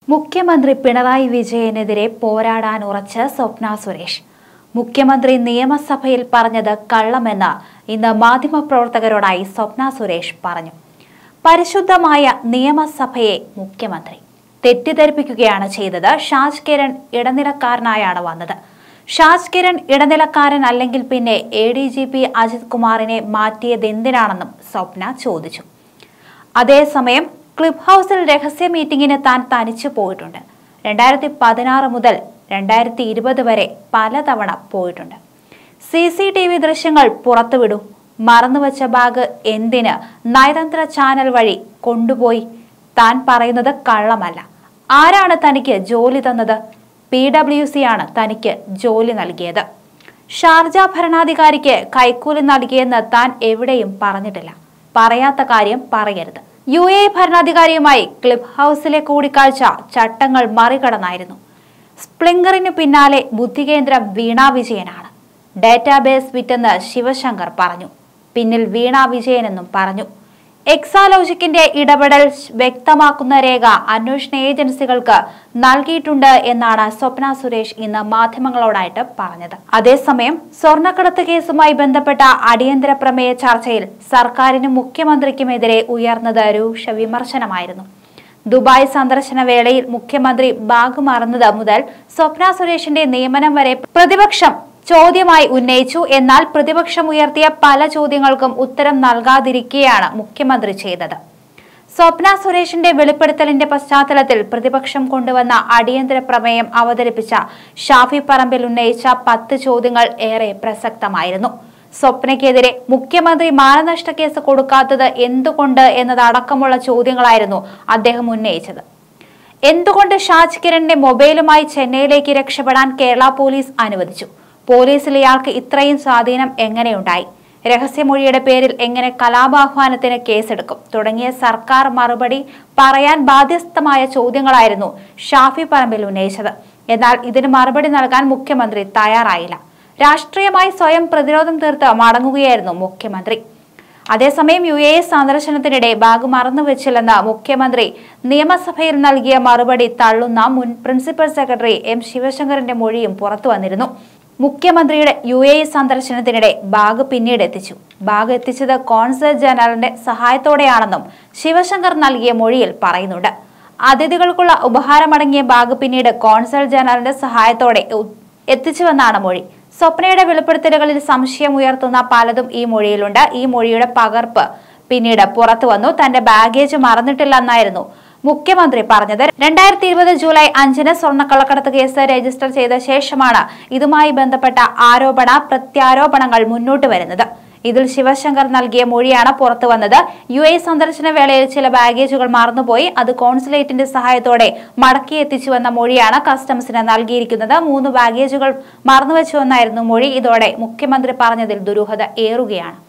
മുഖ്യമന്ത്രി പിണറായി വിജയനെതിരെ പോരാടാൻ ഉറച്ച് സ്വപ്ന സുരേഷ് മുഖ്യമന്ത്രി നിയമസഭയിൽ പറഞ്ഞത് കള്ളമെന്ന് ഇന്ന് മാധ്യമപ്രവർത്തകരോടായി സ്വപ്ന സുരേഷ് പറഞ്ഞു പരിശുദ്ധമായ നിയമസഭയെ മുഖ്യമന്ത്രി തെറ്റിദ്ധരിപ്പിക്കുകയാണ് ചെയ്തത് ഷാജ് കിരൺ ഇടനിലക്കാരനായാണ് വന്നത് ഷാജ് കിരൺ ഇടനിലക്കാരൻ അല്ലെങ്കിൽ പിന്നെ A D G P Ajith കുമാറിനെ മാറ്റിയതെന്തിനാണെന്നും സ്വപ്ന ചോദിച്ചു അതേസമയം ക്ലിബ് ഹൗസിൽ രഹസ്യ മീറ്റിംഗിന് താൻ തനിച്ചു പോയിട്ടുണ്ട് രണ്ടായിരത്തി പതിനാറ് മുതൽ രണ്ടായിരത്തി ഇരുപത് വരെ പലതവണ പോയിട്ടുണ്ട് സി സി ടി വി ദൃശ്യങ്ങൾ പുറത്തുവിടൂ മറന്നുവച്ച ബാഗ് എന്തിന് നയതന്ത്ര ചാനൽ വഴി കൊണ്ടുപോയി താൻ പറയുന്നത് കള്ളമല്ല ആരാണ് തനിക്ക് ജോലി തന്നത് പി ഡബ്ല്യു സി ആണ് തനിക്ക് ജോലി നൽകിയത് ഷാർജ ഭരണാധികാരിക്ക് കൈക്കൂലി നൽകിയെന്ന് താൻ എവിടെയും പറഞ്ഞിട്ടില്ല പറയാത്ത കാര്യം പറയരുത് യു എ ഭരണാധികാരിയുമായി ക്ലിബ് ഹൗസിലെ കൂടിക്കാഴ്ച ചട്ടങ്ങൾ മറികടന്നായിരുന്നു സ്പ്ലിങ്കറിന് പിന്നാലെ ബുദ്ധികേന്ദ്രം വീണ വിജയനാണ് ഡാറ്റാബേസ് വിറ്റെന്ന് ശിവശങ്കർ പറഞ്ഞു പിന്നിൽ വീണ വിജയനെന്നും പറഞ്ഞു എക്സാലോജിക്കിന്റെ ഇടപെടൽ വ്യക്തമാക്കുന്ന രേഖ അന്വേഷണ ഏജൻസികൾക്ക് നൽകിയിട്ടുണ്ട് എന്നാണ് സ്വപ്ന സുരേഷ് ഇന്ന് മാധ്യമങ്ങളോടായിട്ട് പറഞ്ഞത് അതേസമയം സ്വർണ്ണക്കടത്ത് കേസുമായി ബന്ധപ്പെട്ട അടിയന്തര പ്രമേയ ചർച്ചയിൽ സർക്കാരിനും മുഖ്യമന്ത്രിക്കുമെതിരെ ഉയർന്നത് രൂക്ഷ വിമർശനമായിരുന്നു ദുബായ് സന്ദർശന വേളയിൽ മുഖ്യമന്ത്രി ബാഗ് മറന്നത് മുതൽ സ്വപ്ന സുരേഷിന്റെ നിയമനം വരെ പ്രതിപക്ഷം ചോദ്യമായി ഉന്നയിച്ചു എന്നാൽ പ്രതിപക്ഷം ഉയർത്തിയ പല ചോദ്യങ്ങൾക്കും ഉത്തരം നൽകാതിരിക്കെയാണ് മുഖ്യമന്ത്രി ചെയ്തത് സ്വപ്ന സുരേഷിന്റെ വെളിപ്പെടുത്തലിന്റെ പശ്ചാത്തലത്തിൽ പ്രതിപക്ഷം കൊണ്ടുവന്ന അടിയന്തര പ്രമേയം അവതരിപ്പിച്ച ഷാഫി പറമ്പിൽ ഉന്നയിച്ച പത്ത് ചോദ്യങ്ങൾ ഏറെ പ്രസക്തമായിരുന്നു സ്വപ്നയ്ക്കെതിരെ മുഖ്യമന്ത്രി മാനനഷ്ട കേസ് കൊടുക്കാത്തത് എന്തുകൊണ്ട് എന്നതടക്കമുള്ള ചോദ്യങ്ങളായിരുന്നു അദ്ദേഹം ഉന്നയിച്ചത് എന്തുകൊണ്ട് ഷാജ് കിരണിന്റെ മൊബൈലുമായി ചെന്നൈയിലേക്ക് രക്ഷപ്പെടാൻ കേരള പോലീസ് അനുവദിച്ചു പോലീസിൽ ഇയാൾക്ക് ഇത്രയും സ്വാധീനം എങ്ങനെയുണ്ടായി രഹസ്യമൊഴിയുടെ പേരിൽ എങ്ങനെ കലാപാഹ്വാനത്തിന് കേസെടുക്കും തുടങ്ങിയ സർക്കാർ മറുപടി പറയാൻ ബാധ്യസ്ഥമായ ചോദ്യങ്ങളായിരുന്നു ഷാഫി പറമ്പിൽ ഉന്നയിച്ചത് എന്നാൽ ഇതിന് മറുപടി നൽകാൻ മുഖ്യമന്ത്രി തയ്യാറായില്ല രാഷ്ട്രീയമായി സ്വയം പ്രതിരോധം തീർത്ത് മടങ്ങുകയായിരുന്നു മുഖ്യമന്ത്രി അതേസമയം യു എ സന്ദർശനത്തിനിടെ ബാഗ് മറന്നുവെച്ചില്ലെന്ന് മുഖ്യമന്ത്രി നിയമസഭയിൽ നൽകിയ മറുപടി തള്ളുന്ന മുൻ പ്രിൻസിപ്പൽ സെക്രട്ടറി എം ശിവശങ്കറിന്റെ മൊഴിയും പുറത്തു വന്നിരുന്നു മുഖ്യമന്ത്രിയുടെ യു എ സന്ദർശനത്തിനിടെ ബാഗ് പിന്നീട് എത്തിച്ചു ബാഗ് എത്തിച്ചത് കോൺസൽ ജനറലിന്റെ സഹായത്തോടെയാണെന്നും ശിവശങ്കർ നൽകിയ മൊഴിയിൽ പറയുന്നുണ്ട് അതിഥികൾക്കുള്ള ഉപഹാരമടങ്ങിയ ബാഗ് പിന്നീട് കോൺസൽ ജനറലിന്റെ സഹായത്തോടെ ഉ- എത്തിച്ചുവെന്നാണ് മൊഴി സ്വപ്നയുടെ വെളിപ്പെടുത്തലുകളിൽ സംശയം ഉയർത്തുന്ന പലതും ഈ മൊഴിയിലുണ്ട് ഈ മൊഴിയുടെ പകർപ്പ് പിന്നീട് പുറത്തു വന്നു തന്റെ ബാഗേജ് മറന്നിട്ടില്ലെന്നായിരുന്നു മുഖ്യമന്ത്രി പറഞ്ഞത് രണ്ടായിരത്തി ഇരുപത് ജൂലൈ അഞ്ചിന് സ്വർണ്ണക്കള്ളക്കടത്ത് കേസ് രജിസ്റ്റർ ചെയ്ത ശേഷമാണ് ഇതുമായി ബന്ധപ്പെട്ട ആരോപണ പ്രത്യാരോപണങ്ങൾ മുന്നോട്ട് വരുന്നത് ഇതിൽ ശിവശങ്കർ നൽകിയ മൊഴിയാണ് പുറത്തു വന്നത് യു എ സന്ദർശന വേളയിൽ ചില ബാഗേജുകൾ മറന്നുപോയി അത് കോൺസുലേറ്റിന്റെ സഹായത്തോടെ മടക്കി എത്തിച്ചുവെന്ന മൊഴിയാണ് കസ്റ്റംസിന് നൽകിയിരിക്കുന്നത് മൂന്ന് ബാഗേജുകൾ മറന്നുവെച്ചുവെന്നായിരുന്നു മൊഴി ഇതോടെ മുഖ്യമന്ത്രി പറഞ്ഞതിൽ ദുരൂഹത ഏറുകയാണ്